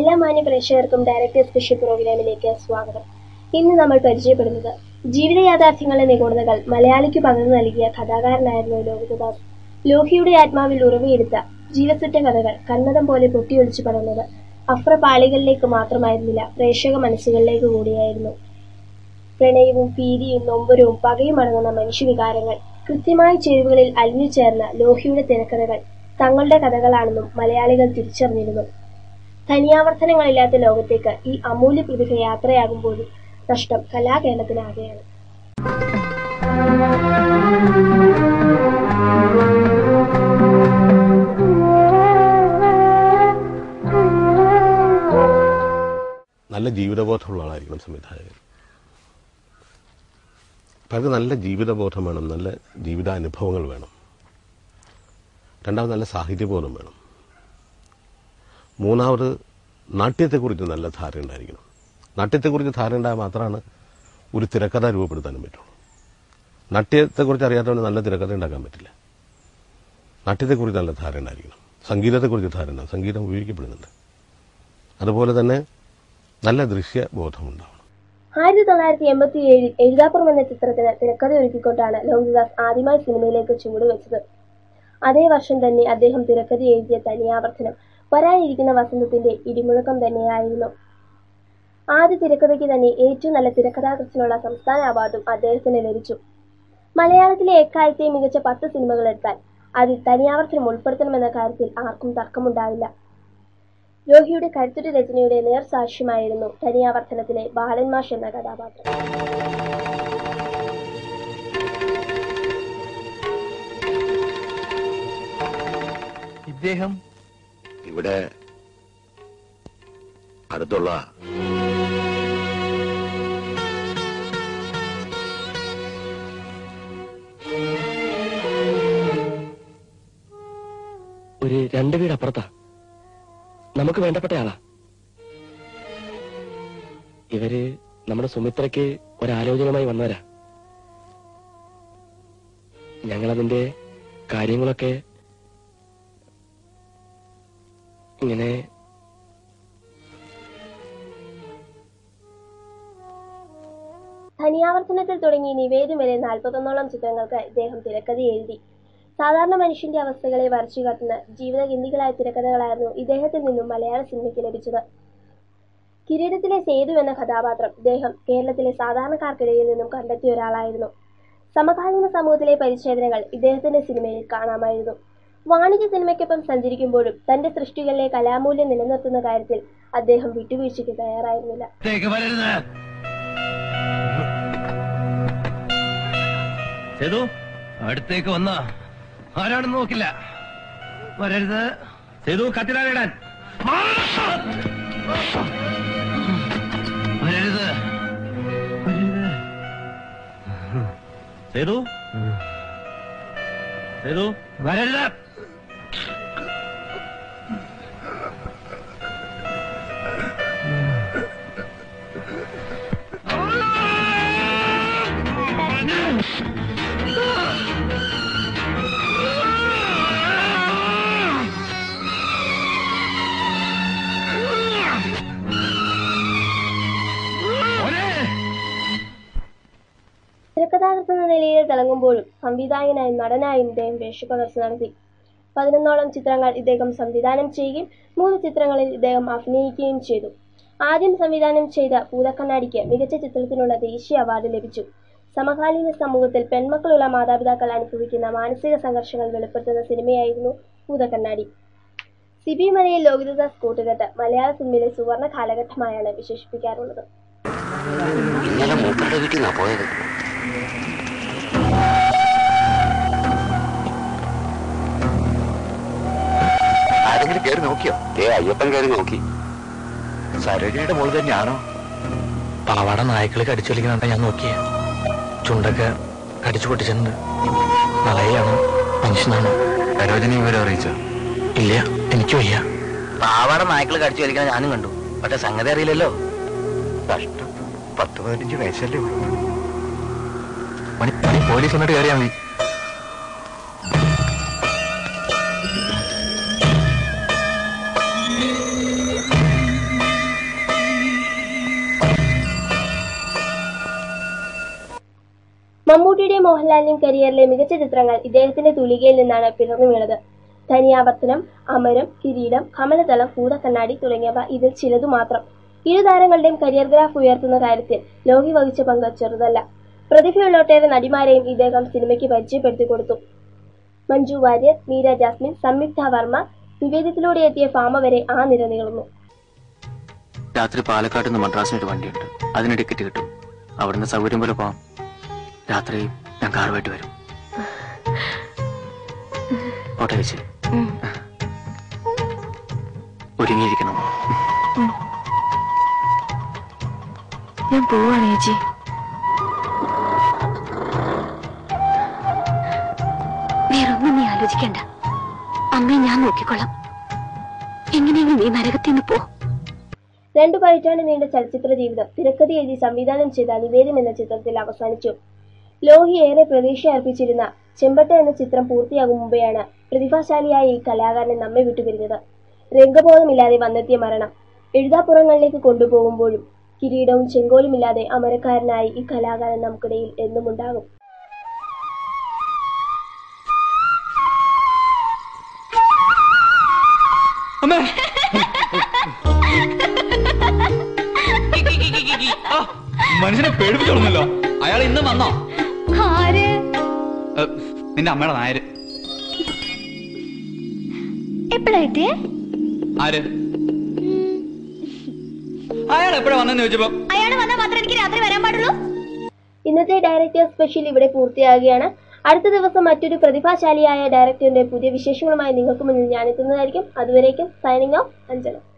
എല്ലാ മാന്യ പ്രേക്ഷകർക്കും ഡയറക്ടേഴ്സ് സ്പെഷ്യൽ പ്രോഗ്രാമിലേക്ക് സ്വാഗതം ഇന്ന് നമ്മൾ പരിചയപ്പെടുന്നത് ജീവിത യാഥാർത്ഥ്യങ്ങളുടെ നിഗൂഢതകൾ മലയാളിക്ക് പകർന്നു നൽകിയ കഥാകാരനായിരുന്നു ലോഹിതദാസ് ലോഹിയുടെ ആത്മാവിൽ ഉറവിയെടുത്ത ജീവസുറ്റ കഥകൾ കന്മതം പോലെ പൊട്ടിയൊലിച്ചു പടർന്നത് അഫ്രപാളികളിലേക്ക് മാത്രമായിരുന്നില്ല പ്രേക്ഷക മനസ്സുകളിലേക്ക് കൂടിയായിരുന്നു പ്രണയവും ഭീതിയും നൊമ്പരവും പകയും അടങ്ങുന്ന മനുഷ്യവികാരങ്ങൾ കൃത്യമായ ചേരുവകളിൽ അലിഞ്ഞു ചേർന്ന ലോഹിയുടെ തിരക്കഥകൾ തങ്ങളുടെ കഥകളാണെന്നും മലയാളികൾ തിരിച്ചറിഞ്ഞിരുന്നു തനിയാവർത്തനങ്ങളില്ലാത്ത ലോകത്തേക്ക് ഈ അമൂല്യ പ്രതിഭ യാത്രയാകുമ്പോഴും നഷ്ടം കലാകേരളത്തിനാകെയാണ് നല്ല ജീവിതബോധമുള്ള ആളായിരിക്കണം സംവിധായകൻ പലർക്ക് നല്ല ജീവിതബോധം വേണം നല്ല ജീവിതാനുഭവങ്ങൾ വേണം രണ്ടാമത് നല്ല സാഹിത്യബോധം വേണം മൂന്നാമത് നാട്യത്തെക്കുറിച്ച് നല്ല ധാരണ ഉണ്ടായിരിക്കണം നാട്യത്തെക്കുറിച്ച് ധാരണ ഉണ്ടായാൽ മാത്രമാണ് ഒരു തിരക്കഥ രൂപപ്പെടുത്താനും പറ്റുള്ളൂ നാട്യത്തെക്കുറിച്ച് അറിയാത്തവന് നല്ല തിരക്കഥ ഉണ്ടാക്കാൻ പറ്റില്ല നാട്യത്തെക്കുറിച്ച് നല്ല ധാരണ ഉണ്ടായിരിക്കണം സംഗീതത്തെക്കുറിച്ച് ധാരണ സംഗീതം ഉപയോഗിക്കപ്പെടുന്നുണ്ട് അതുപോലെ തന്നെ നല്ല ദൃശ്യബോധമുണ്ടാവണം ആയിരത്തി തൊള്ളായിരത്തി എൺപത്തി ഏഴിൽ എഴുതാപ്പുറം എന്ന ചിത്രത്തിന് തിരക്കഥ ഒരുക്കിക്കൊണ്ടാണ് ലോഹിതദാസ് ആദ്യമായി സിനിമയിലേക്ക് ചുവടുവെച്ചത് അതേ വർഷം തന്നെ അദ്ദേഹം തിരക്കഥ എഴുതിയ തനിയാവർത്തനം വരാനിരിക്കുന്ന വസന്തത്തിന്റെ ഇടിമുഴക്കം തന്നെയായിരുന്നു ആദ്യ തിരക്കഥയ്ക്ക് തന്നെ ഏറ്റവും നല്ല തിരക്കഥാകൃത്തിനുള്ള സംസ്ഥാന അവാർഡും അദ്ദേഹത്തിന് ലഭിച്ചു മലയാളത്തിലെ എക്കാലത്തെയും മികച്ച പത്ത് സിനിമകൾ എടുത്താൽ അതിൽ തനിയാവർത്തനം ഉൾപ്പെടുത്തണമെന്ന കാര്യത്തിൽ ആർക്കും തർക്കമുണ്ടാവില്ല രോഹിയുടെ കരുത്തുറ്റ രചനയുടെ നേർസാക്ഷ്യമായിരുന്നു തനിയാവർത്തനത്തിലെ ബാലൻ മാഷ് എന്ന കഥാപാത്രം ഇദ്ദേഹം ഇവിടെ അടുത്തുള്ള ഒരു രണ്ട് വീട് അപ്പുറത്താ നമുക്ക് വേണ്ടപ്പെട്ട ആളാ ഇവര് നമ്മുടെ സുമിത്രയ്ക്ക് ഒരാലോചനയുമായി വന്നവരാ ഞങ്ങളതിന്റെ കാര്യങ്ങളൊക്കെ ഇങ്ങനെ ധനിയാവർത്തനത്തിൽ തുടങ്ങി നിവേദം വരെ നാൽപ്പത്തൊന്നോളം ചിത്രങ്ങൾക്ക് ഇദ്ദേഹം തിരക്കഥ എഴുതി സാധാരണ മനുഷ്യന്റെ അവസ്ഥകളെ വരച്ചു കാട്ടുന്ന ജീവിതഗന്ധികളായ തിരക്കഥകളായിരുന്നു ഇദ്ദേഹത്തിൽ നിന്നും മലയാള സിനിമയ്ക്ക് ലഭിച്ചത് കിരീടത്തിലെ സേതു എന്ന കഥാപാത്രം ഇദ്ദേഹം കേരളത്തിലെ സാധാരണക്കാർക്കിടയിൽ നിന്നും കണ്ടെത്തിയ ഒരാളായിരുന്നു സമകാലീന സമൂഹത്തിലെ പരിച്ഛേദനകൾ ഇദ്ദേഹത്തിന്റെ സിനിമയിൽ കാണാമായിരുന്നു വാണിജ്യ സിനിമയ്ക്കൊപ്പം സഞ്ചരിക്കുമ്പോഴും തന്റെ സൃഷ്ടികളിലെ കലാമൂല്യം നിലനിർത്തുന്ന കാര്യത്തിൽ അദ്ദേഹം വിട്ടുവീഴ്ചയ്ക്ക് തയ്യാറായിരുന്നില്ല വരരുത് സേതു അടുത്തേക്ക് വന്ന ആരാണെന്ന് നോക്കില്ല വരരുത് സേതു കത്തിലാലിടാൻ വരരുത് വരരുത് സേതു സേതു വരരുത് തിരക്കഥാകൃത്ത് എന്ന നിലയിൽ തിളങ്ങുമ്പോഴും സംവിധായകനായും നടനായും ഇദ്ദേഹം വേഷപ്പകർച്ച നടത്തി പതിനൊന്നോളം ചിത്രങ്ങൾ ഇദ്ദേഹം സംവിധാനം ചെയ്യുകയും മൂന്ന് ചിത്രങ്ങളിൽ ഇദ്ദേഹം അഭിനയിക്കുകയും ചെയ്തു ആദ്യം സംവിധാനം ചെയ്ത പൂതക്കണ്ണാടിക്ക് മികച്ച ചിത്രത്തിനുള്ള ദേശീയ അവാർഡ് ലഭിച്ചു സമകാലീന സമൂഹത്തിൽ പെൺമക്കളുള്ള മാതാപിതാക്കൾ അനുഭവിക്കുന്ന മാനസിക സംഘർഷങ്ങൾ വെളിപ്പെടുത്തുന്ന സിനിമയായിരുന്നു പൂതക്കണ്ണാടി സിബി മലയിൽ ലോകിതദാസ് കൂട്ടുകെട്ട് മലയാള സിനിമയിലെ സുവർണ കാലഘട്ടമായാണ് വിശേഷിപ്പിക്കാറുള്ളത് ഇന്നലെ മൂപ്പരുടെ വീട്ടിൽ നിന്നാ പോയത് ആരെങ്കിലും കയറി നോക്കിയോ ഏ അയ്യപ്പൻ കയറി നോക്കി സരോജിനിയുടെ മോള് തന്നെയാണോ പാവാട നായ്ക്കള് കടിച്ചു വലിക്കുന്നുണ്ട ഞാൻ നോക്കിയ ചുണ്ടൊക്കെ കടിച്ചു പൊട്ടിച്ചിട്ടുണ്ട് നളയിലാണ് മനുഷ്യനാണ് സരോജിനി വിവരം അറിയിച്ചോ ഇല്ല എനിക്ക് വയ്യ പാവാട നായ്ക്കള് കടിച്ചു വലിക്കണ ഞാനും കണ്ടു പക്ഷെ സംഗതി അറിയില്ലല്ലോ കഷ്ടം പത്ത് പതിനഞ്ച് വയസ്സല്ലേ ഉള്ളൂ മണി മണി പോലീസ് വന്നിട്ട് കയറിയാ മതി ആ മമ്മൂട്ടിയുടെയും മോഹൻലാലിന്റെയും കരിയറിലെ മികച്ച ചിത്രങ്ങൾ ഇദ്ദേഹത്തിന്റെ തുലികയിൽ നിന്നാണ് പിറന്നു വീണത് തനിയാവർത്തനം അമരം കിരീടം കമലതളം ഭൂതക്കണ്ണാടി തുടങ്ങിയവ ഇതിൽ ചിലതു മാത്രം ഇരു താരങ്ങളുടെയും കരിയർ ഗ്രാഫ് ഉയർത്തുന്ന കാര്യത്തിൽ ലോഹി വഹിച്ച പങ്ക് ചെറുതല്ല പ്രതിഭയുള്ള ഒട്ടേറെ നടിമാരെയും ഇദ്ദേഹം സിനിമയ്ക്ക് പരിചയപ്പെടുത്തി കൊടുത്തു മഞ്ജു വാര്യർ മീര ജാസ്മിൻ സംയുക്ത വർമ്മ നിവേദ്യത്തിലൂടെ എത്തിയ ഫാമ വരെ ആ നിര നീളുന്നു രാത്രി പാലക്കാട് നിന്ന് മദ്രാസിനൊരു വണ്ടിയുണ്ട് അതിന് ടിക്കറ്റ് കിട്ടും അവിടുന്ന് സൗകര്യം പോലെ പോവാം രാത്രി ഞാൻ കാറുമായിട്ട് വരും ഓട്ടെ ചേച്ചി ഒരുങ്ങിയിരിക്കണം ഞാൻ പോവാണ് ചേച്ചി വേറൊന്നും നീ ആലോചിക്കണ്ട അമ്മയെ ഞാൻ നോക്കിക്കൊള്ളാം എങ്ങനെയെങ്കിലും നീ നരകത്തിൽ നിന്ന് പോ രണ്ടു പതിറ്റാണ്ട് നീണ്ട ചലച്ചിത്ര ജീവിതം തിരക്കഥ എഴുതി സംവിധാനം ചെയ്ത നിവേദ്യം എന്ന ചിത്രത്തിൽ അവസാനിച്ചു ലോഹി ഏറെ പ്രതീക്ഷ അർപ്പിച്ചിരുന്ന ചെമ്പട്ട എന്ന ചിത്രം പൂർത്തിയാകും മുമ്പെയാണ് പ്രതിഭാശാലിയായ ഈ കലാകാരൻ നമ്മെ വിട്ടുപിരിഞ്ഞത് രംഗബോധമില്ലാതെ വന്നെത്തിയ മരണം എഴുതാപ്പുറങ്ങളിലേക്ക് കൊണ്ടുപോകുമ്പോഴും കിരീടവും ചെങ്കോലുമില്ലാതെ അമരക്കാരനായി ഈ കലാകാരൻ നമുക്കിടയിൽ എന്നും ഉണ്ടാകും മനുഷ്യനെ പേടിപ്പിച്ചോളുന്നല്ലോ അയാൾ ഇന്ന് വന്നോ ആര് ഏ, നിന്റെ അമ്മയുടെ നായര് എപ്പോഴാ കിട്ടിയേ ആര് അയാൾ എപ്പോഴാ വന്നെന്ന് ചോദിച്ചപ്പോ അയാൾ വന്നാൽ മാത്രമേ എനിക്ക് രാത്രി വരാൻ പാടുള്ളൂ ഇന്നത്തെ ഡയറക്ടർ സ്പെഷ്യൽ ഇവിടെ പൂർത്തിയാകുകയാണ് അടുത്ത ദിവസം മറ്റൊരു പ്രതിഭാശാലിയായ ഡയറക്ടറിന്റെ പുതിയ വിശേഷങ്ങളുമായി നിങ്ങൾക്ക് മുന്നിൽ ഞാൻ എത്തുന്നതായിരിക്കും അതുവരേക്കും സൈനിങ് ഓഫ് അഞ്ജന